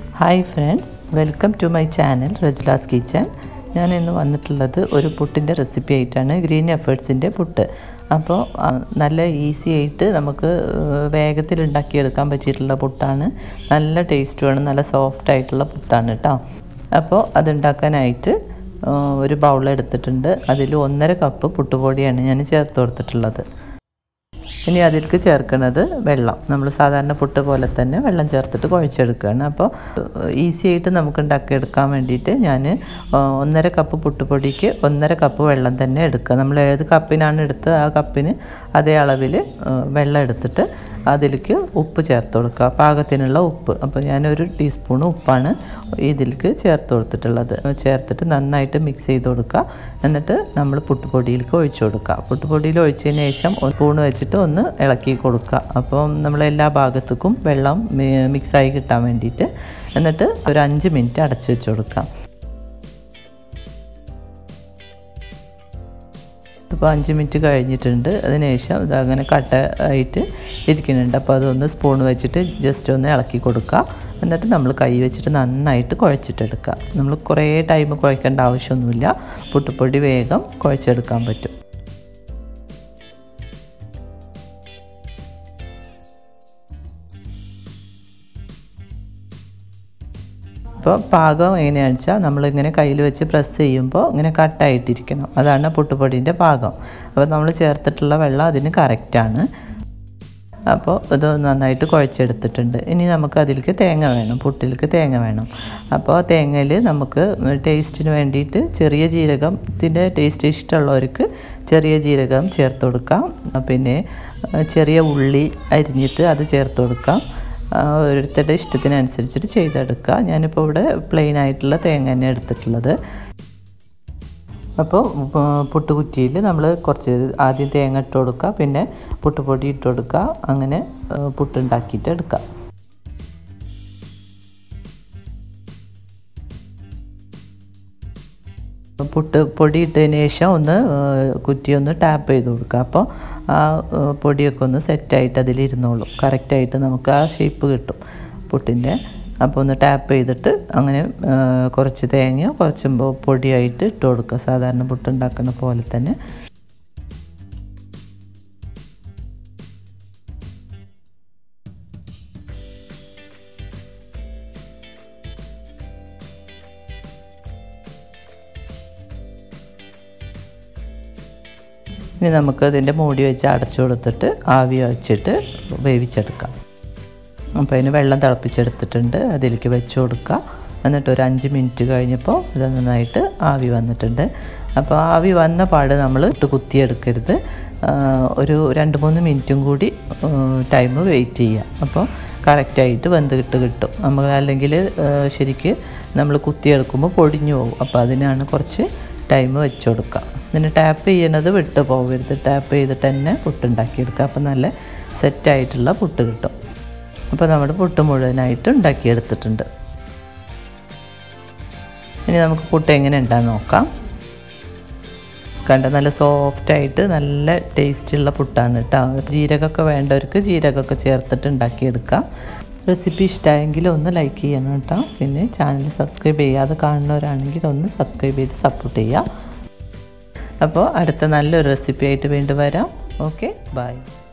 hi friends welcome to my channel Rajula's kitchen ഞാൻ ഇന്ന് വന്നിട്ടുള്ളത് ഒരു പുട്ടിൻ്റെ റെസിപ്പി ആയിട്ടാണ് ഗ്രീൻ എഫേർട്സിൻ്റെ പുട്ട് അപ്പോൾ ആ, നല്ല ഈസി ആയിട്ട് നമുക്ക് വേഗത്തിൽ ഉണ്ടാക്കിയെടുക്കാൻ പറ്റിയിട്ടുള്ള പുട്ടാണ് നല്ല ടേസ്റ്റുമാണ് നല്ല സോഫ്റ്റ് ആയിട്ടുള്ള പുട്ടാണ് കേട്ടോ അപ്പോൾ അതുണ്ടാക്കാനായിട്ട് ആ, ഒരു ബൗൾ എടുത്തിട്ടുണ്ട് അതിൽ ഒന്നര കപ്പ് പുട്ടുപൊടിയാണ് ഞാൻ ചേർത്ത് കൊടുത്തിട്ടുള്ളത് ഇനി അതിലേക്ക് ചേർക്കുന്നത് വെള്ളം നമ്മൾ സാധാരണ പുട്ട് പോലെ തന്നെ വെള്ളം ചേർത്തിട്ട് കുഴച്ചെടുക്കുകയാണ് അപ്പോൾ ഈസി ആയിട്ട് നമുക്ക് ഉണ്ടാക്കിയെടുക്കാൻ വേണ്ടിയിട്ട് ഞാൻ ഒന്നര കപ്പ് പുട്ടുപൊടിക്ക് ഒന്നര കപ്പ് വെള്ളം തന്നെ എടുക്കുക നമ്മൾ ഏത് കപ്പിനാണ് എടുത്തത് ആ കപ്പിന് അതേ അളവിൽ വെള്ളം എടുത്തിട്ട് അതിലേക്ക് ഉപ്പ് ചേർത്ത് കൊടുക്കുക പാകത്തിനുള്ള ഉപ്പ് അപ്പോൾ ഞാനൊരു ടീസ്പൂൺ ഉപ്പാണ് ഇതിലേക്ക് ചേർത്ത് കൊടുത്തിട്ടുള്ളത് ചേർത്തിട്ട് നന്നായിട്ട് മിക്സ് ചെയ്ത് കൊടുക്കുക എന്നിട്ട് നമ്മൾ പുട്ടുപൊടിയിലേക്ക് ഒഴിച്ചു കൊടുക്കുക പുട്ടുപൊടിയിൽ ഒഴിച്ചതിന് ശേഷം ഒരു സ്പൂൺ വെച്ചിട്ട് ഒന്ന് ഇളക്കി കൊടുക്കുക അപ്പം നമ്മൾ എല്ലാ ഭാഗത്തേക്കും വെള്ളം മിക്സായി കിട്ടാൻ വേണ്ടിയിട്ട് എന്നിട്ട് ഒരു അഞ്ച് മിനിറ്റ് അടച്ചു വെച്ച് കൊടുക്കാം ഇപ്പോൾ അഞ്ച് മിനിറ്റ് കഴിഞ്ഞിട്ടുണ്ട് അതിനുശേഷം ഇതങ്ങനെ കട്ട ആയിട്ട് ഇരിക്കുന്നുണ്ട് അപ്പോൾ അതൊന്ന് സ്പൂൺ വെച്ചിട്ട് ജസ്റ്റ് ഒന്ന് ഇളക്കി കൊടുക്കുക എന്നിട്ട് നമ്മൾ കൈ വെച്ചിട്ട് നന്നായിട്ട് കുഴച്ചിട്ടെടുക്കുക നമ്മൾ കുറേ ടൈം കുഴക്കേണ്ട ആവശ്യമൊന്നുമില്ല പുട്ടുപ്പൊടി വേഗം കുഴച്ചെടുക്കാൻ പറ്റും അപ്പോൾ പാകം എങ്ങനെയാണെന്ന് വെച്ചാൽ നമ്മളിങ്ങനെ കയ്യിൽ വെച്ച് പ്രസ് ചെയ്യുമ്പോൾ ഇങ്ങനെ കട്ടായിട്ടിരിക്കണം അതാണ് പുട്ടുപൊടിൻ്റെ പാകം അപ്പോൾ നമ്മൾ ചേർത്തിട്ടുള്ള വെള്ളം അതിന് കറക്റ്റാണ് അപ്പോൾ ഇത് നന്നായിട്ട് കുഴച്ചെടുത്തിട്ടുണ്ട് ഇനി നമുക്ക് അതിലേക്ക് തേങ്ങ വേണം പുട്ടിലേക്ക് തേങ്ങ വേണം അപ്പോൾ തേങ്ങയിൽ നമുക്ക് ടേസ്റ്റിന് വേണ്ടിയിട്ട് ചെറിയ ജീരകത്തിൻ്റെ ടേസ്റ്റ് ഇഷ്ടമുള്ളവർക്ക് ചെറിയ ജീരകം ചേർത്ത് കൊടുക്കാം പിന്നെ ചെറിയ ഉള്ളി അരിഞ്ഞിട്ട് അത് ചേർത്ത് കൊടുക്കാം ഓരോരുത്തരുടെ ഇഷ്ടത്തിനനുസരിച്ചിട്ട് ചെയ്തെടുക്കുക ഞാനിപ്പോൾ ഇവിടെ പ്ലെയിൻ ആയിട്ടുള്ള തേങ്ങ തന്നെ എടുത്തിട്ടുള്ളത് അപ്പോൾ പുട്ടുകുറ്റിയിൽ നമ്മൾ കുറച്ച് ആദ്യം തേങ്ങ ഇട്ട് കൊടുക്കുക പിന്നെ പുട്ടുപൊടി ഇട്ട് കൊടുക്കുക അങ്ങനെ പുട്ടുണ്ടാക്കിയിട്ട് എടുക്കുക പുട്ട് പൊടി ഇട്ടതിന് ശേഷം ഒന്ന് കുറ്റി ഒന്ന് ടാപ്പ് ചെയ്ത് കൊടുക്കുക അപ്പോൾ ആ പൊടിയൊക്കെ ഒന്ന് സെറ്റായിട്ട് അതിലിരുന്നോളും കറക്റ്റായിട്ട് നമുക്ക് ആ ഷേപ്പ് കിട്ടും പുട്ടിൻ്റെ അപ്പോൾ ഒന്ന് ടാപ്പ് ചെയ്തിട്ട് അങ്ങനെ കുറച്ച് തേങ്ങയോ കുറച്ച് പൊടിയായിട്ട് ഇട്ട് കൊടുക്കുക സാധാരണ പുട്ടുണ്ടാക്കുന്ന പോലെ തന്നെ ഇനി നമുക്ക് ഇതിൻ്റെ മൂടി വെച്ച് അടച്ചു കൊടുത്തിട്ട് ആവി വെച്ചിട്ട് വേവിച്ചെടുക്കാം അപ്പോൾ അതിന് വെള്ളം തിളപ്പിച്ചെടുത്തിട്ടുണ്ട് അതിലേക്ക് വെച്ച് കൊടുക്കുക എന്നിട്ട് ഒരു അഞ്ച് മിനിറ്റ് കഴിഞ്ഞപ്പോൾ ഇത് നന്നായിട്ട് ആവി വന്നിട്ടുണ്ട് അപ്പോൾ ആവി വന്ന പാട് നമ്മൾ ഇട്ട് കുത്തിയെടുക്കരുത് ഒരു രണ്ട് മൂന്ന് മിനിറ്റും കൂടി ടൈം വെയിറ്റ് ചെയ്യുക അപ്പോൾ കറക്റ്റായിട്ട് വെന്തിട്ട് കിട്ടും നമ്മൾ അല്ലെങ്കിൽ ശരിക്ക് നമ്മൾ കുത്തിയെടുക്കുമ്പോൾ പൊടിഞ്ഞു പോകും അപ്പോൾ അതിനാണ് കുറച്ച് ടൈം വെച്ച് കൊടുക്കുക ഇതിന് ടാപ്പ് ചെയ്യണത് വിട്ട് പോകരുത് ടാപ്പ് ചെയ്തിട്ട് തന്നെ പുട്ടുണ്ടാക്കിയെടുക്കുക അപ്പോൾ നല്ല സെറ്റായിട്ടുള്ള പുട്ട് കിട്ടും അപ്പോൾ നമ്മുടെ പുട്ട് മുഴുവനായിട്ട് ഉണ്ടാക്കിയെടുത്തിട്ടുണ്ട് ഇനി നമുക്ക് പുട്ട് എങ്ങനെ ഉണ്ടാകുന്ന നോക്കാം കണ്ട നല്ല സോഫ്റ്റായിട്ട് നല്ല ടേസ്റ്റുള്ള പുട്ടാണ് കേട്ടോ ജീരകമൊക്കെ വേണ്ടവർക്ക് ജീരകമൊക്കെ ചേർത്തിട്ട് ഉണ്ടാക്കിയെടുക്കാം റെസിപ്പി ഇഷ്ടമായെങ്കിൽ ഒന്ന് ലൈക്ക് ചെയ്യണം കേട്ടോ പിന്നെ ചാനൽ സബ്സ്ക്രൈബ് ചെയ്യാതെ കാണുന്നവരാണെങ്കിൽ ഒന്ന് സബ്സ്ക്രൈബ് ചെയ്ത് സപ്പോർട്ട് ചെയ്യുക അപ്പോൾ അടുത്ത നല്ലൊരു റെസിപ്പി ആയിട്ട് വീണ്ടും വരാം ഓക്കെ ബൈ